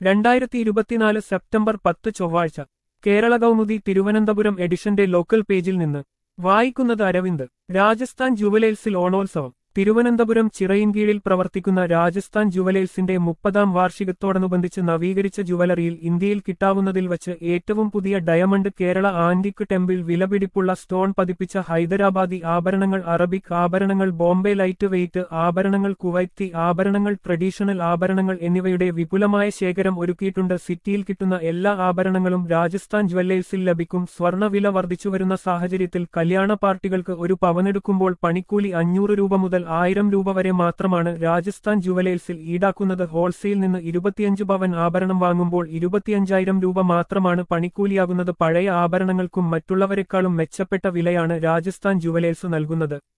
രണ്ടായിരത്തി ഇരുപത്തിനാല് സെപ്റ്റംബർ പത്ത് ചൊവ്വാഴ്ച കേരള കൗമുദി തിരുവനന്തപുരം എഡിഷന്റെ ലോക്കൽ പേജിൽ നിന്ന് വായിക്കുന്നത് അരവിന്ദ് രാജസ്ഥാൻ ജുവലേഴ്സിൽ ഓണോത്സവം തിരുവനന്തപുരം ചിറയിൻകീഴിൽ പ്രവർത്തിക്കുന്ന രാജസ്ഥാൻ ജുവലേഴ്സിന്റെ മുപ്പതാം വാർഷികത്തോടനുബന്ധിച്ച് നവീകരിച്ച ജുവലറിയിൽ ഇന്ത്യയിൽ കിട്ടാവുന്നതിൽ വച്ച് ഏറ്റവും പുതിയ ഡയമണ്ട് കേരള ആന്റിക് ടെമ്പിൾ വിലപിടിപ്പുള്ള സ്റ്റോൺ പതിപ്പിച്ച ഹൈദരാബാദി ആഭരണങ്ങൾ അറബിക് ആഭരണങ്ങൾ ബോംബെ ലൈറ്റ് വെയ്റ്റ് ആഭരണങ്ങൾ കുവൈത്തി ആഭരണങ്ങൾ ട്രഡീഷണൽ ആഭരണങ്ങൾ എന്നിവയുടെ വിപുലമായ ശേഖരം ഒരുക്കിയിട്ടുണ്ട് സിറ്റിയിൽ കിട്ടുന്ന എല്ലാ ആഭരണങ്ങളും രാജസ്ഥാൻ ജ്വല്ലേഴ്സിൽ ലഭിക്കും സ്വർണ്ണവില വർദ്ധിച്ചുവരുന്ന സാഹചര്യത്തിൽ കല്യാണ പാർട്ടികൾക്ക് ഒരു പവനെടുക്കുമ്പോൾ പണിക്കൂലി അഞ്ഞൂറ് രൂപ മുതൽ ആയിരം രൂപ വരെ മാത്രമാണ് രാജസ്ഥാൻ ജുവലേഴ്സിൽ ഈടാക്കുന്നത് ഹോൾസെയിൽ നിന്ന് ഇരുപത്തിയഞ്ച് പവൻ ആഭരണം വാങ്ങുമ്പോൾ ഇരുപത്തിയഞ്ചായിരം രൂപ മാത്രമാണ് പണിക്കൂലിയാകുന്നത് പഴയ ആഭരണങ്ങൾക്കും മറ്റുള്ളവരെക്കാളും മെച്ചപ്പെട്ട വിലയാണ് രാജസ്ഥാൻ ജുവലേഴ്സ് നൽകുന്നത്